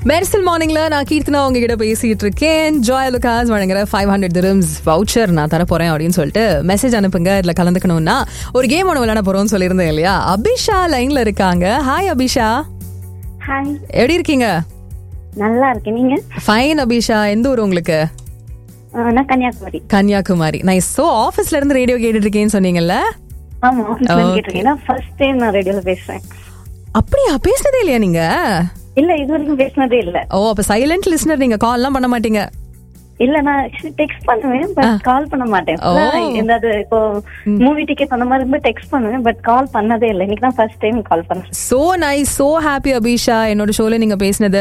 மெர்சல் மார்னிங்ல நான் கீர்த்தனா உங்ககிட்ட பேசிட்டு இருக்கேன் ஜாய் லுகாஸ் வழங்குற ஃபைவ் ஹண்ட்ரட் திரம்ஸ் வவுச்சர் நான் தர போறேன் அப்படின்னு சொல்லிட்டு மெசேஜ் அனுப்புங்க இதுல கலந்துக்கணும்னா ஒரு கேம் ஒன்று விளையாட போறோம்னு சொல்லியிருந்தேன் இல்லையா அபிஷா லைன்ல இருக்காங்க ஹாய் அபிஷா ஹாய் எப்படி இருக்கீங்க நல்லா இருக்கேன் நீங்க ஃபைன் அபிஷா எந்த ஊர் உங்களுக்கு ஆ, நான் கன்னியாகுமரி கன்னியாகுமரி நைஸ் ஸோ ஆஃபீஸ்ல இருந்து ரேடியோ கேட்டுட்டு இருக்கேன்னு சொன்னீங்கல்ல ஆமா ஆஃபீஸ்ல கேட்டிருக்கேன் ஃபர்ஸ்ட் டைம் நான் ரேடியோல பேசுறேன் அப்படியா பேசினதே இல்லையா நீங்க இல்ல இது வரைக்கும் பேசினதே இல்ல ஓ அப்ப சைலண்ட் லிஸ்னர் நீங்க கால்லாம் பண்ண மாட்டீங்க இல்ல நான் டெக்ஸ்ட் பண்ணுவேன் பட் கால் பண்ண மாட்டேன் ஓ. எதாவது இப்போ மூவி டிக்கெட் அந்த மாதிரி இருக்கும்போது டெக்ஸ்ட் பண்ணுவேன் பட் கால் பண்ணதே இல்ல இன்னைக்கு தான் ஃபர்ஸ்ட் டைம் கால் பண்ணேன் so nice so happy Abisha என்னோட ஷோல நீங்க பேசினது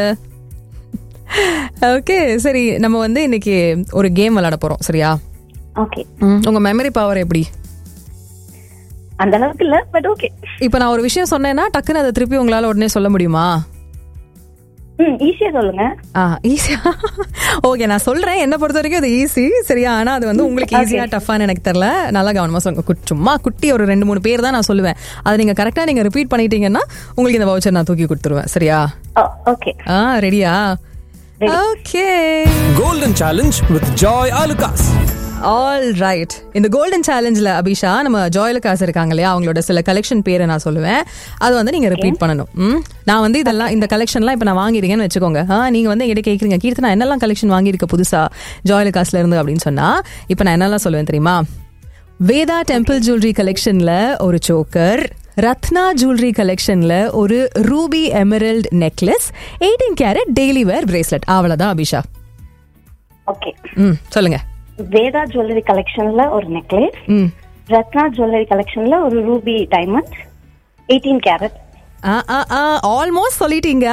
ஓகே சரி நம்ம வந்து இன்னைக்கு ஒரு கேம் விளையாட போறோம் சரியா ஓகே ம், உங்க மெமரி பவர் எப்படி அந்த அளவுக்கு இல்ல பட் ஓகே இப்போ நான் ஒரு விஷயம் சொன்னேன்னா டக்குன்னு அதை திருப்பி உங்களால உடனே சொல்ல முடியுமா ம் ஈஸியா சொல்லுங்க ஆ ஈஸியா ஓகே நான் சொல்றேன் என்ன பொறுத்த வரைக்கும் அது ஈஸி சரியா ஆனா அது வந்து உங்களுக்கு ஈஸியா டஃப்பான்னு எனக்கு தெரியல நல்லா கவனமா சொல்லுங்க குட்- சும்மா குட்டி ஒரு ரெண்டு மூணு பேர் தான் நான் சொல்லுவேன் அதை நீங்க கரெக்டா நீங்க ரிப்பீட் பண்ணிட்டீங்கன்னா உங்களுக்கு இந்த வவுச்சர் நான் தூக்கி கொடுத்துருவேன் சரியா ஓகே ஆ ரெடியா okay Golden Challenge with Joy Alukas. All right இந்த கோல்டன் சேலஞ்சில் அபிஷா நம்ம ஜாயில காசு இருக்காங்க இல்லையா அவங்களோட சில கலெக்ஷன் பேரை நான் சொல்லுவேன் அது வந்து நீங்க ரிப்பீட் பண்ணணும் ம்? நான் வந்து இதெல்லாம் இந்த கலெக்ஷன்லாம் இப்போ நான் வாங்கிருக்கேன்னு வச்சுக்கோங்க ஆ நீங்க வந்து என்கிட்ட கேட்குறீங்க கீர்த்தனா என்னெல்லாம் கலெக்ஷன் வாங்கியிருக்க புதுசா ஜாயில காசுல இருந்து அப்படின்னு சொன்னா இப்போ நான் என்னெல்லாம் சொல்லுவேன் தெரியுமா வேதா டெம்பிள் ஜுவல்லரி கலெக்ஷன்ல ஒரு சோக்கர் ரத்னா ஜுவல்லரி கலெக்ஷன்ல ஒரு ruby emerald necklace eighteen carat daily wear bracelet அவ்வளவுதான் அபிஷா ஓகே ம் சொல்லுங்க வேதா ஜுவல்லரி கலெக்ஷன்ல ஒரு நெக்லஸ் ம் ரத்னா ஜுவல்லரி கலெக்ஷன்ல ஒரு ruby diamond eighteen carat almost சொல்லிட்டீங்க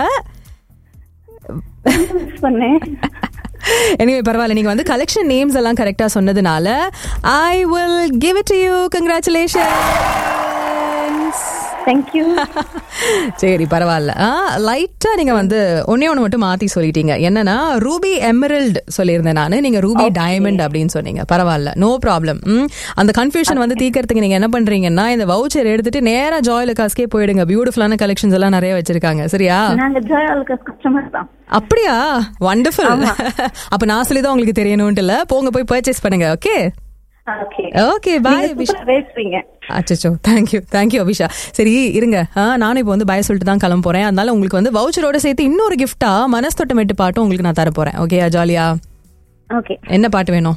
மிஸ் பண்ணேன் எனிவே பரவாயில்ல நீங்க வந்து கலெக்ஷன் நேம்ஸ் எல்லாம் கரெக்டா சொன்னதுனால I will give it to you congratulations thank you சரி பரவாயில்ல லைட்டா நீங்க வந்து ஒன்னே ஒன்று மட்டும் மாத்தி சொல்லிட்டீங்க என்னன்னா ரூபி எமரல்ட் சொல்லியிருந்தேன் நான் நீங்க ரூபி டைமண்ட் அப்படின்னு சொன்னீங்க பரவாயில்ல நோ ப்ராப்ளம் அந்த கன்ஃபியூஷன் வந்து தீக்கிறதுக்கு நீங்க என்ன பண்றீங்கன்னா இந்த வவுச்சர் எடுத்துட்டு நேரா ஜாயில காஸ்கே போயிடுங்க பியூட்டிஃபுல்லான கலெக்ஷன்ஸ் எல்லாம் நிறைய வச்சிருக்காங்க சரியா நாங்க ஜாய் ஆல்கஸ் கஸ்டமர் தான் அப்படியா வண்டர்ஃபுல் அப்ப நான் சொல்லி தான் உங்களுக்கு தெரியணும்ட்டு இல்ல போங்க போய் பர்ச்சேஸ் பண்ணுங்க okay okay okay bye Abisha பேசுறீங்க அச்சோ தேங்க்யூ தேங்க்யூ அபிஷா சரி இருங்க ஆ, நானும் இப்போ வந்து பய சொல்லிட்டு தான் கிளம்ப போறேன் அதனால உங்களுக்கு வந்து வவுச்சரோட சேர்த்து இன்னொரு கிஃப்டா மனஸ்தொட்ட மெட்டு பாட்டும் உங்களுக்கு நான் தர போறேன் ஓகேயா ஜாலியா ஓகே என்ன பாட்டு வேணும்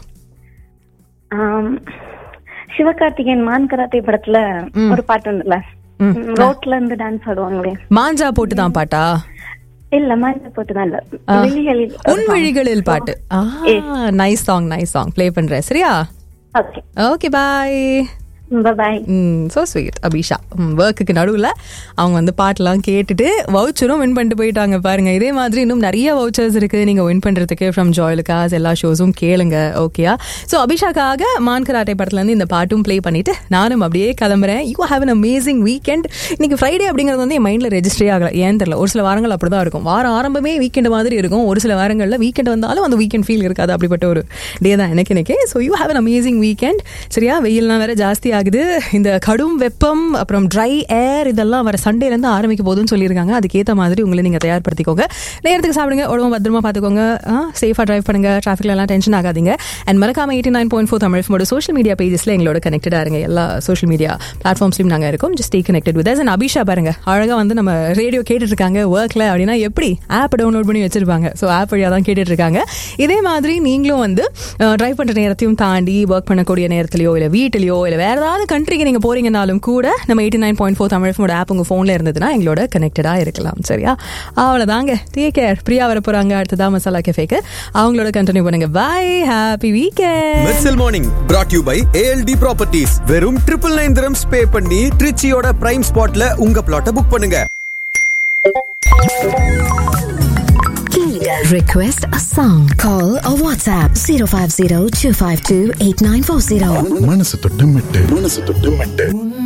சிவகார்த்திகேயன் மான் கராத்தே படத்துல ஒரு பாட்டு உண்டுல ரோட்ல இருந்து டான்ஸ் ஆடுவாங்களே மாஞ்சா போட்டு தான் பாட்டா இல்ல மான் போட்டு தான் இல்ல வெளிகளில் உன் விழிகளில் பாட்டு nice song nice song play பண்றேன் சரியா okay okay bye bye so sweet Abisha ஒர்க்குக்கு நடுவில் அவங்க வந்து பாட்டெல்லாம் கேட்டுட்டு வவுச்சரும் வின் பண்ணிட்டு போயிட்டாங்க பாருங்க இதே மாதிரி இன்னும் நிறைய வவுச்சர்ஸ் இருக்கு நீங்க வின் பண்றதுக்கு ஃப்ரம் ஜாயிலுக்காஸ் எல்லா ஷோஸும் கேளுங்க ஓகேயா ஸோ அபிஷாக்காக மான் கராட்டே படத்துல இருந்து இந்த பாட்டும் ப்ளே பண்ணிட்டு நானும் அப்படியே கிளம்புறேன் you have an amazing weekend இன்னைக்கு ஃப்ரைடே அப்படிங்கிறது வந்து என் மைண்ட்ல ரெஜிஸ்டரே ஆகல ஏன் தெரியல ஒரு சில வாரங்கள் அப்படிதான் இருக்கும் வாரம் ஆரம்பமே வீக்கெண்ட் மாதிரி இருக்கும் ஒரு சில வாரங்களில் வீக்கெண்ட் வந்தாலும் அந்த வீக்கெண்ட் ஃபீல் இருக்காது அப்படிப்பட்ட ஒரு டே தான் எனக்கு எனக்கு so you have an amazing weekend சரியா வெயில்லாம் வேற ஜாஸ்தி ஆகுது இந்த கடும் வெப்பம் அப்புறம் ட்ரை ஏர் இதெல்லாம் வர சண்டேலேருந்து ஆரம்பிக்க போகுதுன்னு சொல்லியிருக்காங்க அதுக்கேற்ற மாதிரி உங்களை நீங்கள் தயார்படுத்திக்கோங்க நேரத்துக்கு சாப்பிடுங்க உடம்பு பத்திரமா பார்த்துக்கோங்க சேஃபாக டிரைவ் பண்ணுங்க டிராஃபிக்ல எல்லாம் டென்ஷன் ஆகாதீங்க அண்ட் மறக்காம eighty nine point four Tamil ஃபோட சோஷியல் மீடியா பேஜஸ்ல எங்களோட கனெக்டடாக இருங்க எல்லா சோஷியல் மீடியா பிளாட்ஃபார்ம்ஸ்லையும் நாங்கள் இருக்கோம் just stay connected with and Abisha பாருங்க அழகாக வந்து நம்ம ரேடியோ கேட்டுட்டு இருக்காங்க ஒர்க்ல அப்படின்னா எப்படி ஆப் டவுன்லோட் பண்ணி வச்சிருப்பாங்க ஸோ ஆப் வழியாக தான் கேட்டுட்டு இருக்காங்க இதே மாதிரி நீங்களும் வந்து டிரைவ் பண்ணுற நேரத்தையும் தாண்டி ஒர்க் பண்ணக்கூடிய நேரத்திலையோ இல்லை வீட்டிலையோ இல்லை வேற ஏதாவது கண்ட்ரிக்கு நீங்கள் போறீங்கனாலும் கூட நம்ம eighty nine point four Tamil ஃபோட ஆப் உங்கள் ஃபோனில் இருந்ததுன்னா எங்களோட கனெக்டடாக இருக்கலாம் சரியா அவ்வளோதாங்க டேக் கேர் பிரியா வர போகிறாங்க அடுத்ததா மசாலா கெஃபேக்கு அவங்களோட கண்டினியூ பண்ணுங்க bye happy weekend Mersal morning brought you by ALT properties வெறும் ட்ரிபிள் நைன் திரம்ஸ் பே பண்ணி ட்ரிச்சியோட பிரைம் ஸ்பாட்ல உங்க பிளாட்டை புக் பண்ணுங்க Request a song. Call or WhatsApp 050 252 8940. மனசு தொட்டு மெட்டு மனசு தொட்டு மெட்டு